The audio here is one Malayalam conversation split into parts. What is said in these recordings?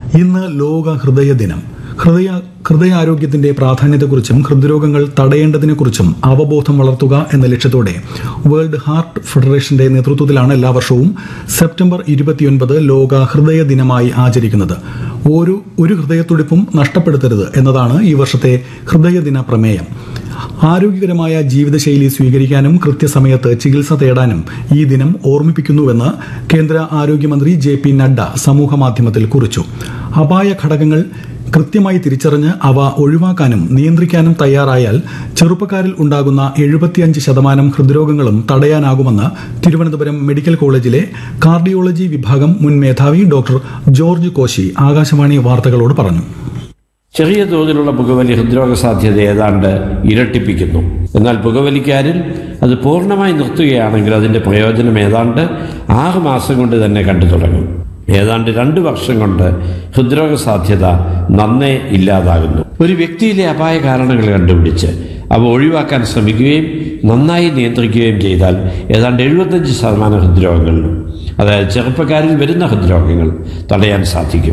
ഇന്ന് ലോക ഹൃദയ ദിനം ഹൃദയ ഹൃദയാരോഗ്യത്തിന്റെ പ്രാധാന്യത്തെക്കുറിച്ചും ഹൃദ്രോഗങ്ങൾ തടയേണ്ടതിനെക്കുറിച്ചും അവബോധം വളർത്തുക എന്ന ലക്ഷ്യത്തോടെ വേൾഡ് ഹാർട്ട് ഫെഡറേഷന്റെ നേതൃത്വത്തിലാണ് എല്ലാ വർഷവും സെപ്റ്റംബർ ഇരുപത്തിയൊൻപത് ലോക ഹൃദയ ദിനമായി ആചരിക്കുന്നത് ഒരു ഒരു ഹൃദയത്തുടിപ്പും നഷ്ടപ്പെടുത്തരുത് എന്നതാണ് ഈ വർഷത്തെ ഹൃദയദിന പ്രമേയം ആരോഗ്യകരമായ ജീവിതശൈലി സ്വീകരിക്കാനും കൃത്യസമയത്ത് ചികിത്സ തേടാനും ഈ ദിനം ഓർമ്മിപ്പിക്കുന്നുവെന്ന് കേന്ദ്ര ആരോഗ്യമന്ത്രി ജെ പി നഡ്ഡ സമൂഹമാധ്യമത്തിൽ കുറിച്ചു അപായ ഘടകങ്ങൾ കൃത്യമായി തിരിച്ചറിഞ്ഞ് അവ ഒഴിവാക്കാനും നിയന്ത്രിക്കാനും തയ്യാറായാൽ ചെറുപ്പക്കാരിൽ ഉണ്ടാകുന്ന എഴുപത്തിയഞ്ച് ശതമാനം ഹൃദ്രോഗങ്ങളും തടയാനാകുമെന്ന് തിരുവനന്തപുരം മെഡിക്കൽ കോളേജിലെ കാർഡിയോളജി വിഭാഗം മുൻ മേധാവി ഡോക്ടർ ജോർജ് കോശി ആകാശവാണി വാർത്തകളോട് പറഞ്ഞു ചെറിയ തോതിലുള്ള പുകവലി ഹൃദ്രോഗ സാധ്യത ഏതാണ്ട് ഇരട്ടിപ്പിക്കുന്നു എന്നാൽ പുകവലിക്കാരിൽ അത് പൂർണ്ണമായി നിർത്തുകയാണെങ്കിൽ അതിൻ്റെ പ്രയോജനം ഏതാണ്ട് ആറ് മാസം കൊണ്ട് തന്നെ കണ്ടു തുടങ്ങും ഏതാണ്ട് രണ്ട് വർഷം കൊണ്ട് ഹൃദ്രോഗ സാധ്യത നന്നേ ഇല്ലാതാകുന്നു ഒരു വ്യക്തിയിലെ അപായ കാരണങ്ങൾ കണ്ടുപിടിച്ച് അവ ഒഴിവാക്കാൻ ശ്രമിക്കുകയും നന്നായി നിയന്ത്രിക്കുകയും ചെയ്താൽ ഏതാണ്ട് എഴുപത്തഞ്ച് ശതമാനം ഹൃദ്രോഗങ്ങളിലും അതായത് ചെറുപ്പക്കാരിൽ വരുന്ന ഹൃദ്രോഗങ്ങൾ തടയാൻ സാധിക്കും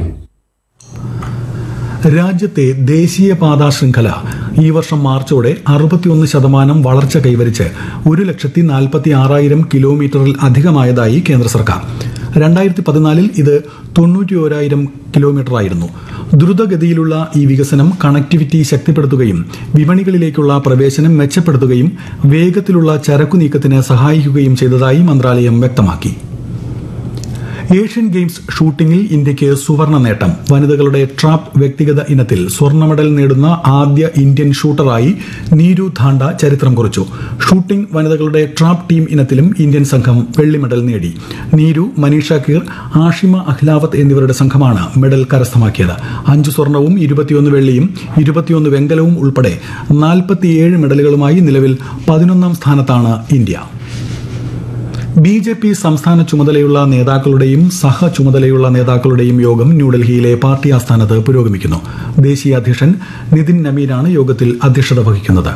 രാജ്യത്തെ ദേശീയപാതാ ശൃംഖല ഈ വർഷം മാർച്ചോടെ അറുപത്തിയൊന്ന് ശതമാനം വളർച്ച കൈവരിച്ച് ഒരു ലക്ഷത്തി നാൽപ്പത്തി ആറായിരം കിലോമീറ്ററിൽ അധികമായതായി കേന്ദ്ര സർക്കാർ രണ്ടായിരത്തി പതിനാലിൽ ഇത് തൊണ്ണൂറ്റി ഓരായിരം കിലോമീറ്ററായിരുന്നു ദ്രുതഗതിയിലുള്ള ഈ വികസനം കണക്ടിവിറ്റി ശക്തിപ്പെടുത്തുകയും വിപണികളിലേക്കുള്ള പ്രവേശനം മെച്ചപ്പെടുത്തുകയും വേഗത്തിലുള്ള ചരക്കു നീക്കത്തിന് സഹായിക്കുകയും ചെയ്തതായി മന്ത്രാലയം വ്യക്തമാക്കി ഏഷ്യൻ ഗെയിംസ് ഷൂട്ടിംഗിൽ ഇന്ത്യയ്ക്ക് സുവർണ നേട്ടം വനിതകളുടെ ട്രാപ്പ് വ്യക്തിഗത ഇനത്തിൽ സ്വർണ്ണ മെഡൽ നേടുന്ന ആദ്യ ഇന്ത്യൻ ഷൂട്ടറായി നീരു ധാണ്ട ചരിത്രം കുറിച്ചു ഷൂട്ടിംഗ് വനിതകളുടെ ട്രാപ്പ് ടീം ഇനത്തിലും ഇന്ത്യൻ സംഘം വെള്ളി മെഡൽ നേടി നീരു മനീഷ കീർ ആഷിമ അഹ്ലാവത്ത് എന്നിവരുടെ സംഘമാണ് മെഡൽ കരസ്ഥമാക്കിയത് അഞ്ച് സ്വർണവും ഇരുപത്തിയൊന്ന് വെള്ളിയും ഇരുപത്തിയൊന്ന് വെങ്കലവും ഉൾപ്പെടെ നാൽപ്പത്തിയേഴ് മെഡലുകളുമായി നിലവിൽ പതിനൊന്നാം സ്ഥാനത്താണ് ഇന്ത്യ ബി ജെ പി സംസ്ഥാന ചുമതലയുള്ള നേതാക്കളുടെയും സഹ ചുമതലയുള്ള നേതാക്കളുടെയും യോഗം ന്യൂഡൽഹിയിലെ പാർട്ടി ആസ്ഥാനത്ത് പുരോഗമിക്കുന്നു ദേശീയ അധ്യക്ഷൻ നിതിൻ നമീനാണ് യോഗത്തിൽ അധ്യക്ഷത വഹിക്കുന്നത്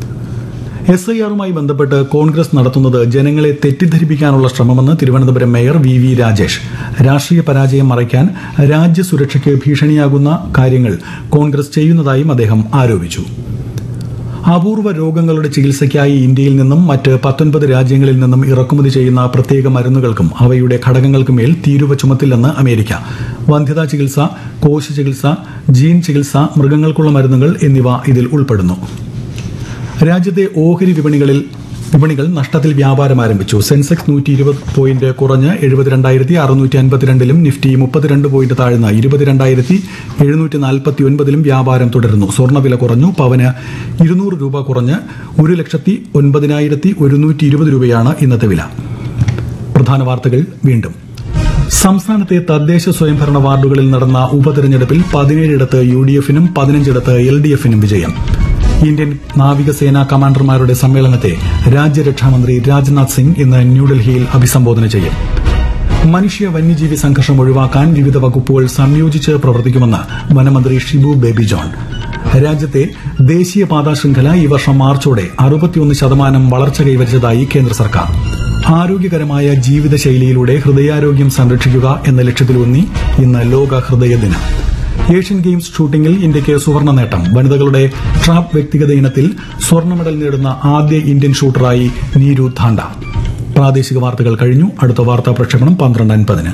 എസ് ഐ ആറുമായി ബന്ധപ്പെട്ട് കോൺഗ്രസ് നടത്തുന്നത് ജനങ്ങളെ തെറ്റിദ്ധരിപ്പിക്കാനുള്ള ശ്രമമെന്ന് Thiruvananthapuram mayor V V Rajesh രാഷ്ട്രീയ പരാജയം മറയ്ക്കാൻ രാജ്യസുരക്ഷയ്ക്ക് ഭീഷണിയാകുന്ന കാര്യങ്ങൾ കോൺഗ്രസ് ചെയ്യുന്നതായും അദ്ദേഹം ആരോപിച്ചു അപൂർവ രോഗങ്ങളുടെ ചികിത്സയ്ക്കായി ഇന്ത്യയിൽ നിന്നും മറ്റ് പത്തൊൻപത് രാജ്യങ്ങളിൽ നിന്നും ഇറക്കുമതി ചെയ്യുന്ന പ്രത്യേക മരുന്നുകൾക്കും അവയുടെ ഘടകങ്ങൾക്കും മേൽ തീരുവ ചുമത്തില്ലെന്ന് അമേരിക്ക വന്ധ്യതാ ചികിത്സ കോശ ചികിത്സ ജീൻ ചികിത്സ മൃഗങ്ങൾക്കുള്ള മരുന്നുകൾ എന്നിവ ഇതിൽ ഉൾപ്പെടുന്നു രാജ്യത്തെ ഓഹരി വിപണികളിൽ വിപണികൾ നഷ്ടത്തിൽ വ്യാപാരം ആരംഭിച്ചു സെൻസെക്സ് നൂറ്റി ഇരുപത് പോയിന്റ് കുറഞ്ഞ് എഴുപത്തിരണ്ടായിരത്തി അറുന്നൂറ്റി അൻപത്തിരണ്ടിലും നിഫ്റ്റി മുപ്പത്തിരണ്ട് പോയിന്റ് താഴ്ന്ന് ഇരുപത്തിരണ്ടായിരത്തി എഴുന്നൂറ്റി നാൽപ്പത്തി ഒൻപതിലും വ്യാപാരം തുടരുന്നു സ്വർണ്ണവില കുറഞ്ഞു പവന് ഇരുന്നൂറ് രൂപ കുറഞ്ഞ് ഒരു ലക്ഷത്തി ഒൻപതിനായിരത്തി ഒരുന്നൂറ്റി ഇരുപത് രൂപയാണ് ഇന്നത്തെ വില പ്രധാന വാർത്തകൾ വീണ്ടും സംസ്ഥാനത്തെ തദ്ദേശ സ്വയംഭരണ വാർഡുകളിൽ നടന്ന ഉപതെരഞ്ഞെടുപ്പിൽ പതിനേഴിടത്ത് യു ഡി എഫിനും പതിനഞ്ചിടത്ത് എൽ ഡി എഫിനും വിജയം ഇന്ത്യൻ നാവികസേനാ കമാൻഡർമാരുടെ സമ്മേളനത്തെ രാജ്യരക്ഷാമന്ത്രി രാജ്നാഥ് സിംഗ് ഇന്ന് ന്യൂഡൽഹിയിൽ അഭിസംബോധന ചെയ്യും മനുഷ്യ വന്യജീവി സംഘർഷം ഒഴിവാക്കാൻ വിവിധ വകുപ്പുകൾ സംയോജിച്ച് പ്രവർത്തിക്കുമെന്ന് വനമന്ത്രി ഷിബു ബേബി ജോൺ രാജ്യത്തെ ദേശീയപാതാ ശൃംഖല ഈ വർഷം മാർച്ചോടെ അറുപത്തിയൊന്ന് ശതമാനം വളർച്ച കൈവരിച്ചതായി കേന്ദ്ര സർക്കാർ ആരോഗ്യകരമായ ജീവിതശൈലിയിലൂടെ ഹൃദയാരോഗ്യം സംരക്ഷിക്കുക എന്ന ലക്ഷ്യത്തിലൂന്നി ഇന്ന് ലോക ഹൃദയ ദിനം ഏഷ്യൻ ഗെയിംസ് ഷൂട്ടിംഗിൽ ഇന്ത്യയ്ക്ക് സുവർണ നേട്ടം വനിതകളുടെ ട്രാപ്പ് വ്യക്തിഗത ഇനത്തിൽ സ്വർണ്ണ മെഡൽ നേടുന്ന ആദ്യ ഇന്ത്യൻ ഷൂട്ടറായി നീരു ധാണ്ട പ്രാദേശിക വാർത്തകൾ കഴിഞ്ഞു അടുത്ത വാർത്താ പ്രക്ഷേപണം പന്ത്രണ്ട് അൻപതിന്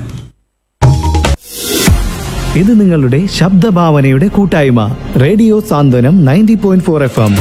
ഇത് നിങ്ങളുടെ ശബ്ദഭാവനയുടെ കൂട്ടായ്മ radio Santhwanam ninety point four F M